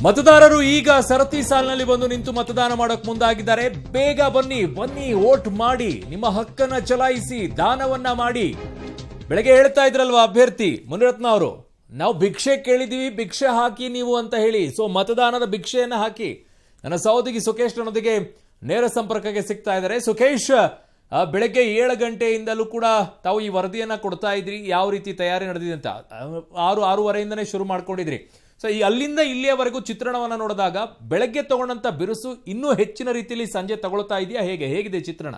ಮತದಾರರು ಈಗ ಸರತಿ ಸಾಲಿನಲ್ಲಿ ಬಂದು ನಿಂತು ಮತದಾನ ಮಾಡಕ್ ಮುಂದಾಗಿದ್ದಾರೆ ಬೇಗ ಬನ್ನಿ ಬನ್ನಿ ವೋಟ್ ಮಾಡಿ ನಿಮ್ಮ ಹಕ್ಕನ್ನ ಚಲಾಯಿಸಿ ದಾನವನ್ನ ಮಾಡಿ ಬೆಳಗ್ಗೆ ಹೇಳ್ತಾ ಇದ್ರಲ್ವಾ ಅಭ್ಯರ್ಥಿ ಮುನಿರತ್ನ ಅವರು ನಾವು ಭಿಕ್ಷೆ ಕೇಳಿದೀವಿ ಭಿಕ್ಷೆ ಹಾಕಿ ನೀವು ಅಂತ ಹೇಳಿ ಸೊ ಮತದಾನದ ಭಿಕ್ಷೆಯನ್ನ ಹಾಕಿ ನನ್ನ ಸಹೋದರಿ ಸುಖೇಶ್ ನನ್ನೊಂದಿಗೆ ನೇರ ಸಂಪರ್ಕಕ್ಕೆ ಸಿಗ್ತಾ ಇದ್ದಾರೆ ಸುಖೇಶ್ ಆ, ಬೆಳಗ್ಗೆ ಏಳು ಗಂಟೆಯಿಂದಲೂ ಕೂಡ ತಾವು ಈ ವರದಿಯನ್ನ ಕೊಡ್ತಾ ಇದ್ರಿ ಯಾವ ರೀತಿ ತಯಾರಿ ನಡೆದಿದೆ ಅಂತ ಆ, ಆರು ಆರೂವರೆಯಿಂದನೇ ಶುರು ಮಾಡ್ಕೊಂಡಿದ್ರಿ ಸೊ ಈ ಅಲ್ಲಿಂದ ಇಲ್ಲಿಯವರೆಗೂ ಚಿತ್ರಣವನ್ನ ನೋಡಿದಾಗ ಬೆಳಗ್ಗೆ ತಗೊಂಡಂತ ಬಿರುಸು ಇನ್ನೂ ಹೆಚ್ಚಿನ ರೀತಿಯಲ್ಲಿ ಸಂಜೆ ತಗೊಳ್ತಾ ಇದೆಯಾ ಹೇಗೆ ಹೇಗಿದೆ ಚಿತ್ರಣ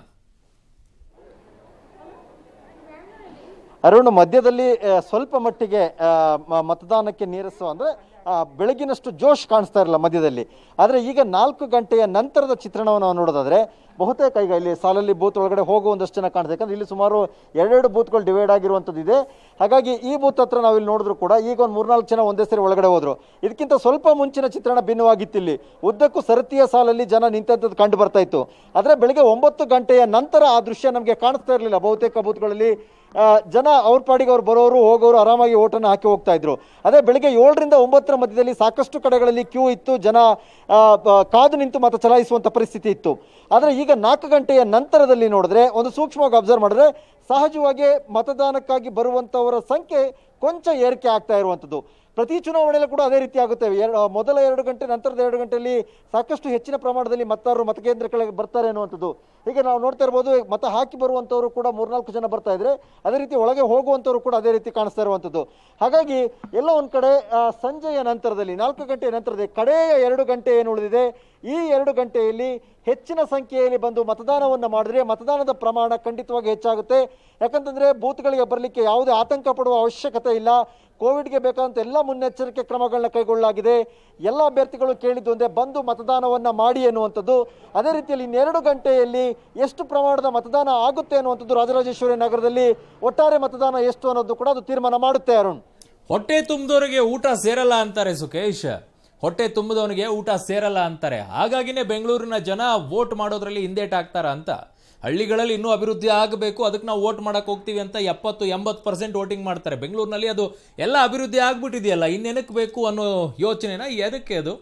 ಅರುಣ್ ಮಧ್ಯದಲ್ಲಿ ಆ, ಸ್ವಲ್ಪ ಮಟ್ಟಿಗೆ ಆ, ಮ- ಮತದಾನಕ್ಕೆ ನೀರಸು ಅಂದ್ರೆ ಆ, ಬೆಳಗಿನಷ್ಟು ಜೋಶ್ ಕಾಣಿಸ್ತಾ ಇರಲಿಲ್ಲ ಮಧ್ಯದಲ್ಲಿ ಆದರೆ ಈಗ ನಾಲ್ಕು ಗಂಟೆಯ ನಂತರದ ಚಿತ್ರಣವನ್ನು ನಾವು ನೋಡೋದಾದ್ರೆ ಬಹುತೇಕ ಈಗ ಇಲ್ಲಿ ಸಾಲಲ್ಲಿ ಬೂತ್ ಒಳಗಡೆ ಹೋಗುವ ಒಂದಷ್ಟು ಜನ ಕಾಣಿಸ್ತದೆ ಯಾಕಂದ್ರೆ ಇಲ್ಲಿ ಸುಮಾರು ಎರಡೆರಡು ಬೂತ್ಗಳು ಡಿವೈಡ್ ಆಗಿರುವಂಥದ್ದು ಇದೆ ಹಾಗಾಗಿ ಈ ಬೂತ್ ಹತ್ರ ನಾವು ಇಲ್ಲಿ ನೋಡಿದ್ರು ಕೂಡ ಈಗ ಒಂದು ಮೂರ್ನಾಲ್ಕು ಜನ ಒಂದೇ ಸರಿ ಒಳಗಡೆ ಹೋದ್ರು ಇದಕ್ಕಿಂತ ಸ್ವಲ್ಪ ಮುಂಚಿನ ಚಿತ್ರಣ ಭಿನ್ನವಾಗಿತ್ತು ಇಲ್ಲಿ ಉದ್ದಕ್ಕೂ ಸರತಿಯ ಸಾಲಲ್ಲಿ ಜನ ನಿಂತಂಥದ್ದು ಕಂಡು ಬರ್ತಾ ಇತ್ತು ಆದರೆ ಬೆಳಗ್ಗೆ ಒಂಬತ್ತು ಗಂಟೆಯ ನಂತರ ಆ ದೃಶ್ಯ ನಮಗೆ ಕಾಣಿಸ್ತಾ ಇರಲಿಲ್ಲ ಬಹುತೇಕ ಬೂತ್ಗಳಲ್ಲಿ ಆ, ಜನ ಅವ್ರ ಪಾಡಿಗೆ ಅವ್ರು ಬರೋರು ಹೋಗೋರು ಆರಾಮಾಗಿ ಓಟನ್ನು ಹಾಕಿ ಹೋಗ್ತಾ ಇದ್ರು ಅದೇ ಬೆಳಿಗ್ಗೆ ಏಳರಿಂದ ಒಂಬತ್ತರ ಮಧ್ಯದಲ್ಲಿ ಸಾಕಷ್ಟು ಕಡೆಗಳಲ್ಲಿ ಕ್ಯೂ ಇತ್ತು ಜನ ಆ, ಬ- ಕಾದು ನಿಂತು ಮತ ಚಲಾಯಿಸುವಂಥ ಪರಿಸ್ಥಿತಿ ಇತ್ತು ಆದರೆ ಈಗ ನಾಲ್ಕು ಗಂಟೆಯ ನಂತರದಲ್ಲಿ ನೋಡಿದ್ರೆ ಒಂದು ಸೂಕ್ಷ್ಮವಾಗಿ ಅಬ್ಸರ್ವ್ ಮಾಡಿದ್ರೆ ಸಹಜವಾಗಿ ಮತದಾನಕ್ಕಾಗಿ ಬರುವಂಥವರ ಸಂಖ್ಯೆ ಕೊಂಚ ಏರಿಕೆ ಆಗ್ತಾ ಇರುವಂಥದ್ದು ಪ್ರತಿ ಚುನಾವಣೆಯಲ್ಲೂ ಕೂಡ ಅದೇ ರೀತಿ ಆಗುತ್ತೆ ಎರಡು ಮೊದಲ ಎರಡು ಗಂಟೆ ನಂತರದ ಎರಡು ಗಂಟೆಯಲ್ಲಿ ಸಾಕಷ್ಟು ಹೆಚ್ಚಿನ ಪ್ರಮಾಣದಲ್ಲಿ ಮತದಾರರು ಮತಕೇಂದ್ರಗಳಿಗೆ ಬರ್ತಾರೆ ಅನ್ನುವಂಥದ್ದು ಹೀಗೆ ನಾವು ನೋಡ್ತಾ ಇರ್ಬೋದು ಮತ ಹಾಕಿ ಬರುವಂಥವ್ರು ಕೂಡ ಮೂರ್ನಾಲ್ಕು ಜನ ಬರ್ತಾ ಇದ್ರೆ ಅದೇ ರೀತಿ ಒಳಗೆ ಹೋಗುವಂಥವ್ರು ಕೂಡ ಅದೇ ರೀತಿ ಕಾಣಿಸ್ತಾ ಇರುವಂಥದ್ದು ಹಾಗಾಗಿ ಎಲ್ಲ ಒಂದು ಕಡೆ ಆ, ಸಂಜೆಯ ನಂತರದಲ್ಲಿ ನಾಲ್ಕು ಗಂಟೆಯ ನಂತರದಲ್ಲಿ ಕಡೆಯ ಎರಡು ಗಂಟೆ ಏನು ಉಳಿದಿದೆ ಈ ಎರಡು ಗಂಟೆಯಲ್ಲಿ ಹೆಚ್ಚಿನ ಸಂಖ್ಯೆಯಲ್ಲಿ ಬಂದು ಮತದಾನವನ್ನು ಮಾಡಿದ್ರೆ ಮತದಾನದ ಪ್ರಮಾಣ ಖಂಡಿತವಾಗಿ ಹೆಚ್ಚಾಗುತ್ತೆ ಯಾಕಂತಂದ್ರೆ ಬೂತ್ಗಳಿಗೆ ಬರಲಿಕ್ಕೆ ಯಾವುದೇ ಆತಂಕ ಪಡುವ ಅವಶ್ಯಕತೆ ಇಲ್ಲ ಕೋವಿಡ್ಗೆ ಬೇಕಾದಂಥ ಎಲ್ಲ ಮುನ್ನೆಚ್ಚರಿಕೆ ಕ್ರಮಗಳನ್ನ ಕೈಗೊಳ್ಳಲಾಗಿದೆ ಎಲ್ಲ ಅಭ್ಯರ್ಥಿಗಳು ಕೇಳಿದ್ದು ಒಂದೇ ಬಂದು ಮತದಾನವನ್ನ ಮಾಡಿ ಎನ್ನುವಂಥದ್ದು ಅದೇ ರೀತಿಯಲ್ಲಿ ಇನ್ನೆರಡು ಗಂಟೆಯಲ್ಲಿ ಎಷ್ಟು ಪ್ರಮಾಣದ ಮತದಾನ ಆಗುತ್ತೆ ಅನ್ನುವಂಥದ್ದು ರಾಜರಾಜೇಶ್ವರಿ ನಗರದಲ್ಲಿ ಒಟ್ಟಾರೆ ಮತದಾನ ಎಷ್ಟು ಅನ್ನೋದು ಕೂಡ ಅದು ತೀರ್ಮಾನ ಮಾಡುತ್ತೆ ಅರುಣ್ ಹೊಟ್ಟೆ ತುಂಬಿದವರಿಗೆ ಊಟ ಸೇರಲ್ಲ ಅಂತಾರೆ ಸುಖೇಶ್ ಹೊಟ್ಟೆ ತುಂಬಿದವನಿಗೆ ಊಟ ಸೇರಲ್ಲ ಅಂತಾರೆ ಹಾಗಾಗಿನೇ ಬೆಂಗಳೂರಿನ ಜನ ವೋಟ್ ಮಾಡೋದ್ರಲ್ಲಿ ಹಿಂದೇಟಾಗ್ತಾರ ಅಂತ ಹಳ್ಳಿಗಳಲ್ಲಿ ಇನ್ನೂ ಅಭಿವೃದ್ಧಿ ಆಗಬೇಕು ಅದಕ್ಕೆ ನಾವು ವೋಟ್ ಮಾಡಕ್ ಹೋಗ್ತೀವಿ ಅಂತ ಎಪ್ಪತ್ತು ಎಂಬತ್ತು ಪರ್ಸೆಂಟ್ ವೋಟಿಂಗ್ ಮಾಡ್ತಾರೆ ಬೆಂಗಳೂರಿನಲ್ಲಿ ಅದು ಎಲ್ಲ ಅಭಿವೃದ್ಧಿ ಆಗ್ಬಿಟ್ಟಿದೆಯಲ್ಲ ಇನ್ನೇನಕ್ಕೆ ಬೇಕು ಅನ್ನೋ ಯೋಚನೆನ ಎದಕ್ಕೆ ಅದು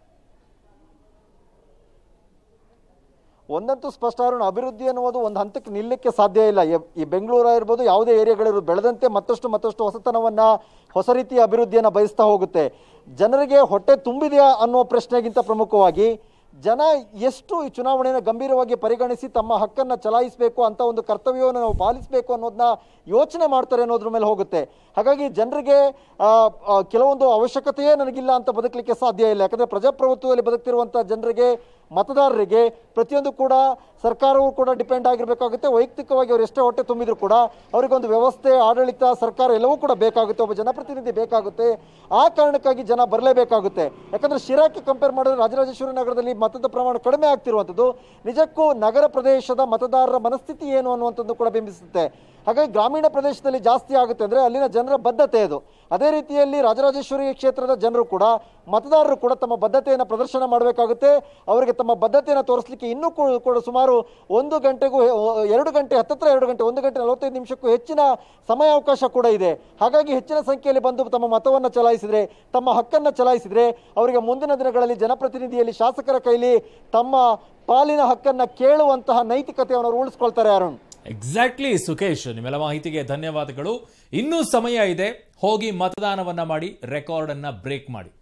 ಒಂದಂತೂ ಸ್ಪಷ್ಟ ಅರುಣ್ ಅಭಿವೃದ್ಧಿ ಅನ್ನುವುದು ಒಂದು ಹಂತಕ್ಕೆ ನಿಲ್ಲಕ್ಕೆ ಸಾಧ್ಯ ಇಲ್ಲ ಎ- ಈ ಬೆಂಗಳೂರು ಇರ್ಬೋದು ಯಾವುದೇ ಏರಿಯಾಗಳಿರ್ಬೋದು ಬೆಳೆದಂತೆ ಮತ್ತಷ್ಟು ಮತ್ತಷ್ಟು ಹೊಸತನವನ್ನ ಹೊಸ ರೀತಿಯ ಅಭಿವೃದ್ಧಿಯನ್ನು ಬಯಸ್ತಾ ಹೋಗುತ್ತೆ ಜನರಿಗೆ ಹೊಟ್ಟೆ ತುಂಬಿದೆಯಾ ಅನ್ನೋ ಪ್ರಶ್ನೆಗಿಂತ ಪ್ರಮುಖವಾಗಿ ಜನ ಎಷ್ಟು ಈ ಚುನಾವಣೆಯನ್ನು ಗಂಭೀರವಾಗಿ ಪರಿಗಣಿಸಿ ತಮ್ಮ ಹಕ್ಕನ್ನು ಚಲಾಯಿಸಬೇಕು ಅಂತ ಒಂದು ಕರ್ತವ್ಯವನ್ನು ನಾವು ಪಾಲಿಸಬೇಕು ಅನ್ನೋದನ್ನ ಯೋಚನೆ ಮಾಡ್ತಾರೆ ಅನ್ನೋದ್ರ ಮೇಲೆ ಹೋಗುತ್ತೆ ಹಾಗಾಗಿ ಜನರಿಗೆ ಆ, ಆ, ಕೆಲವೊಂದು ಅವಶ್ಯಕತೆಯೇ ನನಗಿಲ್ಲ ಅಂತ ಬದುಕಲಿಕ್ಕೆ ಸಾಧ್ಯ ಇಲ್ಲ ಯಾಕಂದ್ರೆ ಪ್ರಜಾಪ್ರಭುತ್ವದಲ್ಲಿ ಬದುಕ್ತಿರುವಂಥ ಜನರಿಗೆ ಮತದಾರರಿಗೆ ಪ್ರತಿಯೊಂದು ಕೂಡ ಸರ್ಕಾರವೂ ಕೂಡ ಡಿಪೆಂಡ್ ಆಗಿರಬೇಕಾಗುತ್ತೆ ವೈಯಕ್ತಿಕವಾಗಿ ಅವ್ರು ಎಷ್ಟೇ ಹೊಟ್ಟೆ ತುಂಬಿದ್ರು ಕೂಡ ಅವರಿಗೊಂದು ವ್ಯವಸ್ಥೆ ಆಡಳಿತ ಸರ್ಕಾರ ಎಲ್ಲವೂ ಕೂಡ ಬೇಕಾಗುತ್ತೆ ಒಬ್ಬ ಜನಪ್ರತಿನಿಧಿ ಬೇಕಾಗುತ್ತೆ ಆ ಕಾರಣಕ್ಕಾಗಿ ಜನ ಬರಲೇಬೇಕಾಗುತ್ತೆ ಯಾಕಂದ್ರೆ ಶಿರಾಕ್ಕೆ ಕಂಪೇರ್ ಮಾಡಿದ್ರೆ ರಾಜರಾಜೇಶ್ವರಿ ನಗರದಲ್ಲಿ ಮತದ ಪ್ರಮಾಣ ಕಡಿಮೆ ಆಗ್ತಿರುವಂಥದ್ದು ನಿಜಕ್ಕೂ ನಗರ ಪ್ರದೇಶದ ಮತದಾರರ ಮನಸ್ಥಿತಿ ಏನು ಅನ್ನುವಂಥದ್ದು ಕೂಡ ಬಿಂಬಿಸುತ್ತೆ ಹಾಗಾಗಿ ಗ್ರಾಮೀಣ ಪ್ರದೇಶದಲ್ಲಿ ಜಾಸ್ತಿ ಆಗುತ್ತೆ ಅಂದರೆ ಅಲ್ಲಿನ ಜನರ ಬದ್ಧತೆ ಅದು ಅದೇ ರೀತಿಯಲ್ಲಿ ರಾಜರಾಜೇಶ್ವರಿ ಕ್ಷೇತ್ರದ ಜನರು ಕೂಡ ಮತದಾರರು ಕೂಡ ತಮ್ಮ ಬದ್ಧತೆಯನ್ನು ಪ್ರದರ್ಶನ ಮಾಡಬೇಕಾಗುತ್ತೆ ಅವರಿಗೆ ತಮ್ಮ ಬದ್ಧತೆಯನ್ನು ತೋರಿಸಲಿಕ್ಕೆ ಇನ್ನೂ ಕೂ- ಕೂಡ ಸುಮಾರು ಒಂದು ಗಂಟೆಗೂ ಹೆ- ಎರಡು ಗಂಟೆ ಹತ್ತತ್ರ ಎರಡು ಗಂಟೆ ಒಂದು ಗಂಟೆ ನಲವತ್ತೈದು ನಿಮಿಷಕ್ಕೂ ಹೆಚ್ಚಿನ ಸಮಯಾವಕಾಶ ಕೂಡ ಇದೆ ಹಾಗಾಗಿ ಹೆಚ್ಚಿನ ಸಂಖ್ಯೆಯಲ್ಲಿ ಬಂದು ತಮ್ಮ ಮತವನ್ನು ಚಲಾಯಿಸಿದ್ರೆ ತಮ್ಮ ಹಕ್ಕನ್ನು ಚಲಾಯಿಸಿದ್ರೆ ಅವರಿಗೆ ಮುಂದಿನ ದಿನಗಳಲ್ಲಿ ಜನಪ್ರತಿನಿಧಿಯಲ್ಲಿ ಶಾಸಕರ ಕೈಲಿ ತಮ್ಮ ಪಾಲಿನ ಹಕ್ಕನ್ನು ಕೇಳುವಂತಹ ನೈತಿಕತೆಯನ್ನು ಅವರು ಉಳಿಸ್ಕೊಳ್ತಾರೆ ಅರುಣ್ ಎಕ್ಸಾಕ್ಟ್ಲಿ ಸುಖೇಶ್ ನಿಮ್ಮೆಲ್ಲ ಮಾಹಿತಿಗೆ ಧನ್ಯವಾದಗಳು ಇನ್ನೂ ಸಮಯ ಇದೆ ಹೋಗಿ ಮತದಾನವನ್ನ ಮಾಡಿ ರೆಕಾರ್ಡ್ ಅನ್ನ ಬ್ರೇಕ್ ಮಾಡಿ